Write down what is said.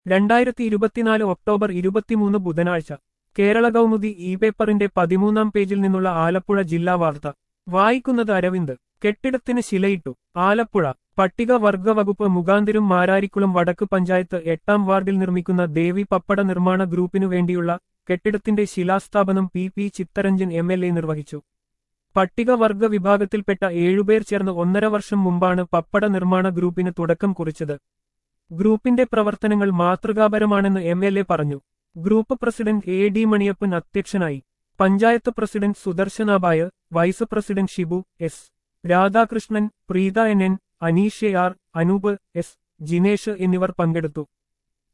രണ്ടായിരത്തി ഇരുപത്തിനാല് ഒക്ടോബർ ഇരുപത്തിമൂന്ന് ബുധനാഴ്ച കേരള കൗമുദി ഇ പേപ്പറിന്റെ പതിമൂന്നാം പേജിൽ നിന്നുള്ള ആലപ്പുഴ ജില്ലാ വാർത്ത വായിക്കുന്നത് അരവിന്ദ് കെട്ടിടത്തിന് ശിലയിട്ടു ആലപ്പുഴ പട്ടികവർഗ വകുപ്പ് മുഖാന്തിരും മാരാരിക്കുളം വടക്ക് പഞ്ചായത്ത് എട്ടാം വാർഡിൽ നിർമ്മിക്കുന്ന ദേവി പപ്പട നിർമ്മാണ ഗ്രൂപ്പിനു വേണ്ടിയുള്ള കെട്ടിടത്തിന്റെ ശിലാസ്ഥാപനം P P Chitharanjan M L A നിർവഹിച്ചു പട്ടികവർഗ വിഭാഗത്തിൽപ്പെട്ട ഏഴുപേർ ചേർന്ന് ഒന്നര വർഷം മുമ്പാണ് പപ്പട നിർമ്മാണ ഗ്രൂപ്പിന് തുടക്കം കുറിച്ചത് ഗ്രൂപ്പിന്റെ പ്രവർത്തനങ്ങൾ മാതൃകാപരമാണെന്ന് എം എൽ എ പറഞ്ഞു group president A D Maniyappan അധ്യക്ഷനായി panchayat president Sudarshanabai vice president Shibu S Radhakrishnan Preetha N N Aneesh R Anoop S Jinesh എന്നിവർ പങ്കെടുത്തു